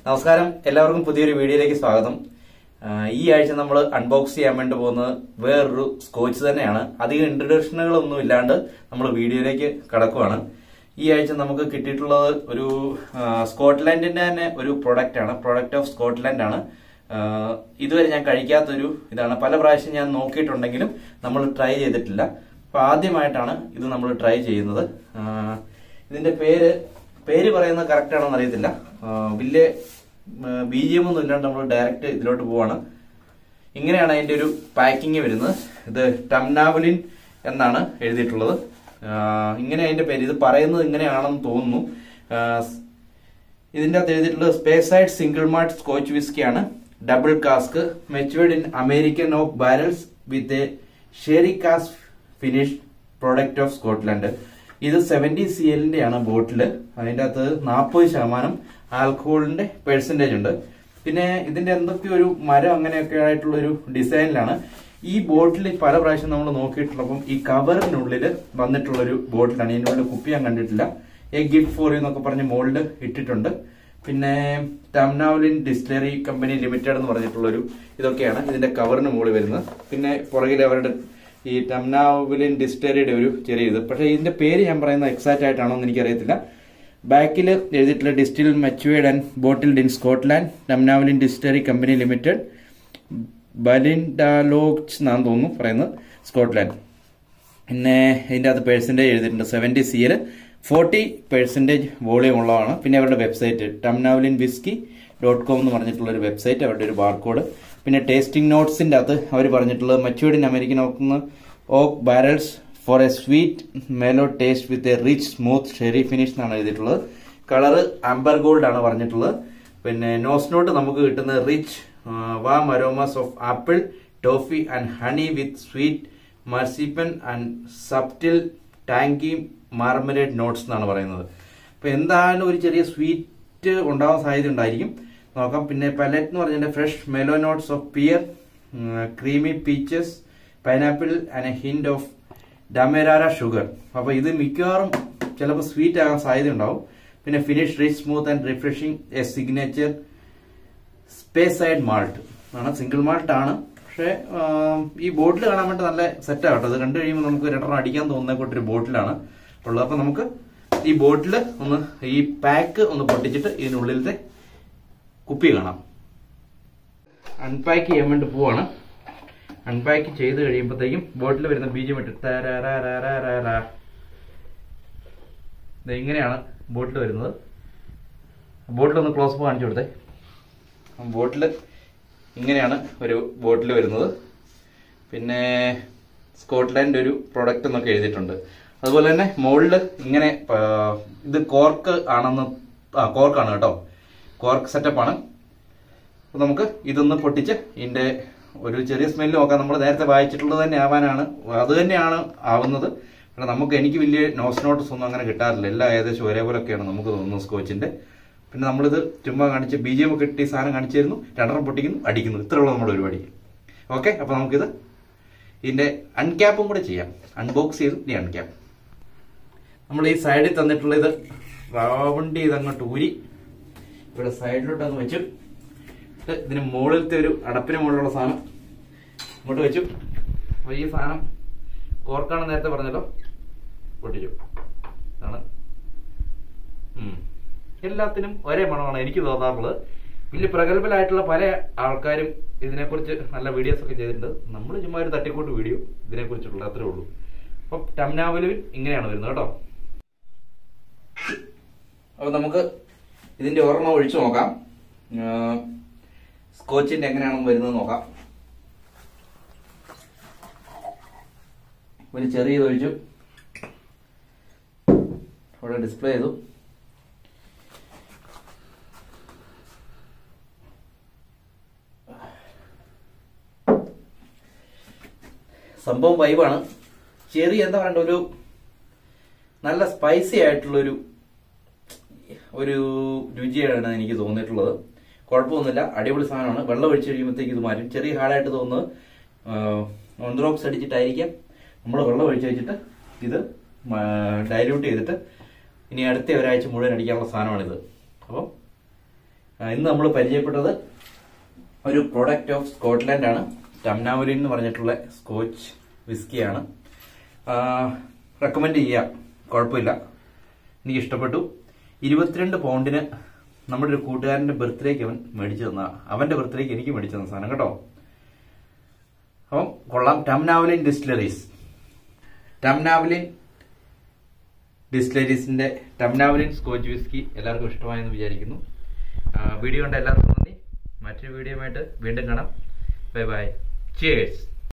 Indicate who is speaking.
Speaker 1: നമസ്കാരം എല്ലാവർക്കും പുതിയൊരു വീഡിയോയിലേക്ക് സ്വാഗതം ആ, ഈ ആഴ്ച നമ്മൾ അൺബോക്സ് ചെയ്യാൻ വേണ്ടി പോകുന്നത് വേറൊരു സ്കോച്ച് തന്നെയാണ് അധികം ഇൻട്രഡക്ഷനുകളൊന്നും ഇല്ലാണ്ട് നമ്മൾ വീഡിയോയിലേക്ക് കടക്കുവാണ് ഈ ആഴ്ച നമുക്ക് കിട്ടിയിട്ടുള്ളത് ഒരു ആ, സ്കോട്ട്ലാൻഡിന്റെ തന്നെ ഒരു പ്രൊഡക്റ്റ് ആണ് പ്രൊഡക്റ്റ് ഓഫ് സ്കോട്ട്ലാൻഡ് ആണ് ആ, ഇതുവരെ ഞാൻ കഴിക്കാത്തൊരു ഇതാണ് പല പ്രാവശ്യം ഞാൻ നോക്കിയിട്ടുണ്ടെങ്കിലും നമ്മൾ ട്രൈ ചെയ്തിട്ടില്ല അപ്പൊ ആദ്യമായിട്ടാണ് ഇത് നമ്മൾ ട്രൈ ചെയ്യുന്നത് ആ, ഇതിന്റെ പേര് പേര് പറയുന്നത് കറക്റ്റ് ആണോന്ന് അറിയത്തില്ല ആ, വലിയ ബി ജി എം ഒന്നും ഇല്ലാണ്ട് നമ്മൾ ഡയറക്റ്റ് ഇതിലോട്ട് പോവാണ് ഇങ്ങനെയാണ് അതിന്റെ ഒരു പാക്കിങ് വരുന്നത് ഇത് ടംനാവലിൻ എന്നാണ് എഴുതിയിട്ടുള്ളത് ആ, ഇങ്ങനെ അതിന്റെ പേര് ഇത് പറയുന്നത് ഇങ്ങനെയാണെന്ന് തോന്നുന്നു ആ, സ്- ഇതിന്റെ അകത്ത് എഴുതിയിട്ടുള്ളത് സ്പേസൈഡ് സിംഗിൾ മാർട്ട് സ്കോച്ച് വിസ്കിയാണ് double cask matured in American oak barrels with a sherry cask finish product of Scotland ഇത് സെവന്റി സി എല്ലിന്റെ ആണ് ബോട്ടില് അതിന്റെ അകത്ത് നാൽപ്പത് ശതമാനം ആൽക്കഹോളിന്റെ പെർസെന്റേജ് ഉണ്ട് പിന്നെ ഇതിന്റെ എന്തൊക്കെ ഒരു മരം അങ്ങനെയൊക്കെ ആയിട്ടുള്ള ഒരു ഡിസൈനിലാണ് ഈ ബോട്ടിൽ പല പ്രാവശ്യം നമ്മൾ നോക്കിയിട്ടുള്ളപ്പം ഈ കവറിനുള്ളിൽ വന്നിട്ടുള്ള ഒരു ബോട്ടിലാണ് ഇതിന്റെ ഉള്ളിൽ കുപ്പി ഞാൻ കണ്ടിട്ടില്ല എ ഗിഫ്റ്റ് ഫോർ യു എന്നൊക്കെ പറഞ്ഞ് മോളിൽ ഇട്ടിട്ടുണ്ട് പിന്നെ ടംനാവലിൻ ഡിസ്റ്റിലറി കമ്പനി ലിമിറ്റഡ് എന്ന് പറഞ്ഞിട്ടുള്ള ഒരു ഇതൊക്കെയാണ് ഇതിന്റെ കവറിന് മുകളിൽ വരുന്നത് പിന്നെ പുറകിൽ അവരുടെ ഈ ടംനാവലിൻ ഡിസ്റ്റിലറിയുടെ ഒരു ചെറിയ ഇത് പക്ഷേ ഇതിന്റെ പേര് ഞാൻ പറയുന്നത് എക്സാക്റ്റ് ആയിട്ടാണോ എന്ന് എനിക്കറിയത്തില്ല ബാക്കിൽ എഴുതിയിട്ടുള്ള distil matured and bottled in Scotland Tomnavoulin distillery company limited Ballindalloch എന്നാണ് തോന്നുന്നു പറയുന്നത് സ്കോട്ട്ലാൻഡ് പിന്നെ ഇതിൻ്റെ അകത്ത് പേഴ്സൻറ്റേജ് എഴുതിയിട്ടുണ്ട് seventy C L forty percentage volume ഉള്ളതാണ് പിന്നെ അവരുടെ website Tomnavoulin whisky dot com എന്ന് പറഞ്ഞിട്ടുള്ള ഒരു വെബ്സൈറ്റ് അവരുടെ ഒരു ബാർകോഡ് പിന്നെ ടേസ്റ്റിംഗ് നോട്ട്സിൻ്റെ അകത്ത് അവർ പറഞ്ഞിട്ടുള്ളത് മച്ചുവേർഡ് ഇൻ അമേരിക്കൻ ഓക്കുന്ന oak barrels for a sweet mellow taste with a rich smooth sherry finish എന്നാണ് എഴുതിയിട്ടുള്ളത് കളറ് ആംബർ ഗോൾഡ് ആണ് പറഞ്ഞിട്ടുള്ളത് പിന്നെ നോസ് നോട്ട് നമുക്ക് കിട്ടുന്ന rich warm aromas of apple toffee and honey with sweet marzipan and subtle tangy marmalade notes എന്നാണ് പറയുന്നത് അപ്പൊ എന്തായാലും ഒരു ചെറിയ സ്വീറ്റ് ഉണ്ടാവാൻ സാധ്യത ഉണ്ടായിരിക്കും നോക്കാം പിന്നെ പലറ്റ് എന്ന് പറഞ്ഞാൽ fresh mellow notes of pear creamy peaches pineapple and a hint of demerara sugar അപ്പൊ ഇത് മിക്കവാറും ചിലപ്പോൾ സ്വീറ്റ് ആകാൻ സാധ്യത ഉണ്ടാവും പിന്നെ finish rich smooth and refreshing a signature Speyside malt ആണ് സിംഗിൾ മാൾട്ട് ആണ് പക്ഷേ ആം, ഈ ബോട്ടിൽ കാണാൻ വേണ്ടി നല്ല സെറ്റ് ആകട്ടെ അത് കണ്ടു കഴിയുമ്പോൾ നമുക്ക് രണ്ടെണ്ണം അടിക്കാൻ തോന്നുന്ന കൂട്ടൊരു ബോട്ടിലാണ് ഉള്ളത് അപ്പൊ നമുക്ക് ഈ ബോട്ടിൽ ഒന്ന് ഈ പാക്ക് ഒന്ന് പൊട്ടിച്ചിട്ട് ഇതിനുള്ളിലത്തെ കുപ്പി കാണാം അൺപാക്ക് ചെയ്യാൻ വേണ്ടി പോവാണ് അൺപാക്ക് ചെയ്ത് കഴിയുമ്പോഴത്തേക്കും ബോട്ടിൽ വരുന്ന ബീജം ഇട്ട് തരാരാരാരാരാ. ദേ ഇങ്ങനെയാണ് ബോട്ടിൽ വരുന്നത് ബോട്ടിൽ ഒന്ന് ക്ലോസ് കാണിച്ചു കൊടുത്തേ ബോട്ടിൽ ഇങ്ങനെയാണ് ഒരു ബോട്ടിൽ വരുന്നത് പിന്നെ സ്കോട്ട്ലാൻഡ് ഒരു പ്രൊഡക്റ്റ് എന്നൊക്കെ എഴുതിയിട്ടുണ്ട് അതുപോലെ തന്നെ മുകളിൽ ഇങ്ങനെ ആ, ഇത് കോർക്ക് ആണെന്ന് ആ കോർക്കാണ് കേട്ടോ കോർക്ക് സെറ്റപ്പാണ് അപ്പൊ നമുക്ക് ഇതൊന്ന് പൊട്ടിച്ച് ഇതിന്റെ ഒരു ചെറിയ സ്മെല്ല് നോക്കാം നമ്മൾ നേരത്തെ വായിച്ചിട്ടുള്ളത് തന്നെ ആവാനാണ് അത് തന്നെയാണ് ആവുന്നത് പക്ഷെ നമുക്ക് എനിക്ക് വലിയ നോസ് നോട്ട്സ് ഒന്നും അങ്ങനെ കിട്ടാറില്ല എല്ലാം ഏകദേശം ഒരേപോലൊക്കെയാണ് നമുക്ക് തോന്നുന്നത് സ്കോച്ചിന്റെ പിന്നെ നമ്മളിത് ചുമ്മാ കാണിച്ച് ബി ജി എം ഒക്കെ ഇട്ട് ഈ സാധനം കാണിച്ചു തരുന്നു രണ്ടെണ്ണം പൊട്ടിക്കുന്നു അടിക്കുന്നു ഇത്രയുള്ള നമ്മുടെ പരിപാടി ഓക്കെ അപ്പൊ നമുക്കിത് ഇതിന്റെ അൺക്യാപ്പും കൂടെ ചെയ്യാം അൺബോക്സ് ചെയ്തു ഇനി അൺക്യാപ്പ് നമ്മൾ ഈ സൈഡിൽ തന്നിട്ടുള്ള ഇത് റൗണ്ട് ചെയ്ത് അങ്ങോട്ട് ഊരി ഇവിടെ സൈഡിലോട്ട് അങ്ങ് വെച്ചു ഇത് ഇതിന് മുകളിലത്തെ ഒരു അടപ്പിന് മുകളിലുള്ള സാധനം ഇങ്ങോട്ട് വെച്ചു അപ്പൊ ഈ സാധനം കോർക്കാണ് നേരത്തെ പറഞ്ഞല്ലോ പൊട്ടിച്ചു ഇതാണ് ഉം. എല്ലാത്തിനും ഒരേ മണമാണ് എനിക്ക് തോന്നാറുള്ളത് വലിയ പ്രഗത്ഭരായിട്ടുള്ള പല ആൾക്കാരും ഇതിനെക്കുറിച്ച് നല്ല വീഡിയോസ് ഒക്കെ ചെയ്തിട്ടുണ്ട് നമ്മൾ ചുമ്മാ ഒരു തട്ടിക്കൂട്ട് വീഡിയോ ഇതിനെക്കുറിച്ചുള്ള അത്രേ ഉള്ളൂ അപ്പം ടംനാവലിൽ ഇങ്ങനെയാണ് വരുന്നത് കേട്ടോ അപ്പൊ നമുക്ക് ഇതിന്റെ ഒരെണ്ണം ഒഴിച്ചു നോക്കാം ആ, സ്കോച്ചിന്റെ എങ്ങനെയാണ് വരുന്നത് നോക്കാം ഒരു ചെറിയത് ഒഴിച്ചു അവിടെ ഡിസ്പ്ലേ ചെയ്തു സംഭവം വൈബാണ് ചെറിയ എന്താ പറയണ്ട ഒരു നല്ല സ്പൈസി ആയിട്ടുള്ളൊരു ഒരു രുചിയാണ് എനിക്ക് തോന്നിയിട്ടുള്ളത് കുഴപ്പമൊന്നുമില്ല അടിപൊളി സാധനമാണ് വെള്ളം ഒഴിച്ച് കഴിയുമ്പോഴത്തേക്ക് ഇത് മാറ്റും ചെറിയ ഹാർഡായിട്ട് തോന്നുന്നത് ഓൺഡ്രോക്സ് അടിച്ചിട്ടായിരിക്കാം നമ്മൾ വെള്ളം ഒഴിച്ച് വെച്ചിട്ട് ഇത് ഡൈല്യൂട്ട് ചെയ്തിട്ട് ഇനി അടുത്ത ഒരാഴ്ച മുഴുവൻ അടിക്കാനുള്ള സാധനമാണിത് അപ്പം ആ, ഇന്ന് നമ്മൾ പരിചയപ്പെട്ടത് ഒരു പ്രോഡക്റ്റ് ഓഫ് സ്കോട്ട്ലാൻഡ് ആണ് ടംനാവലിൻ എന്ന് പറഞ്ഞിട്ടുള്ള സ്കോച്ച് വിസ്കിയാണ് റെക്കമെൻഡ് ചെയ്യാം കുഴപ്പമില്ല എനിക്ക് ഇഷ്ടപ്പെട്ടു ഇരുപത്തിരണ്ട് പൗണ്ടിന് നമ്മുടെ ഒരു കൂട്ടുകാരന്റെ ബർത്ത്ഡേക്ക് അവൻ മേടിച്ചു തന്ന അവന്റെ ബർത്ത്ഡേക്ക് എനിക്ക് മേടിച്ചു തന്ന സാധനം കേട്ടോ അപ്പം കൊള്ളാം ടംനാവലിൻ ഡിസ്റ്റിലറീസ് ടംനാവലിൻ ഡിസ്റ്റിലറീസിന്റെ ടംനാവലിൻ സ്കോച്ച് വിസ്കി എല്ലാവർക്കും ഇഷ്ടമായെന്ന് വിചാരിക്കുന്നു ആ, വീഡിയോ കണ്ട എല്ലാവർക്കും നന്ദി മറ്റൊരു വീഡിയോ ആയിട്ട് വീണ്ടും കാണാം ബൈ ബൈ ചേഴ്സ്